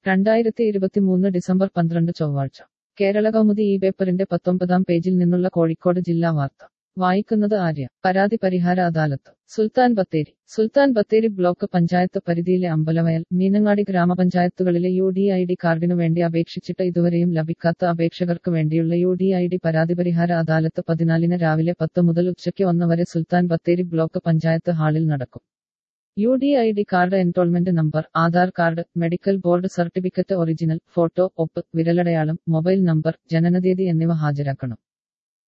രണ്ടായിരത്തി ഇരുപത്തിമൂന്ന് ഡിസംബർ പന്ത്രണ്ട് ചൊവ്വാഴ്ച കേരള കൗമുദി ഈ പേപ്പറിന്റെ പത്തൊമ്പതാം പേജിൽ നിന്നുള്ള കോഴിക്കോട് ജില്ലാ വാർത്ത വായിക്കുന്നത് ആര്യ പരാതി പരിഹാര അദാലത്ത് സുൽത്താൻ ബത്തേരി സുൽത്താൻ ബത്തേരി ബ്ലോക്ക് പഞ്ചായത്ത് പരിധിയിലെ അമ്പലവയൽ മീനങ്ങാടി ഗ്രാമപഞ്ചായത്തുകളിലെ യു ഡി ഐ ഡി കാർഡിനു വേണ്ടി അപേക്ഷിച്ചിട്ട് ഇതുവരെയും ലഭിക്കാത്ത അപേക്ഷകർക്ക് വേണ്ടിയുള്ള യു ഡി ഐ ഡി പരാതി പരിഹാര അദാലത്ത് പതിനാലിന് രാവിലെ പത്ത് മുതൽ ഉച്ചയ്ക്ക് ഒന്ന് വരെ സുൽത്താൻ ബത്തേരി ബ്ലോക്ക് പഞ്ചായത്ത് ഹാളിൽ നടക്കും U D I D card enrolment number Aadhaar card medical board certificate original photo ഒപ്പ് വിരലടയാളം മൊബൈൽ നമ്പർ ജനനതീയതി എന്നിവ ഹാജരാക്കണം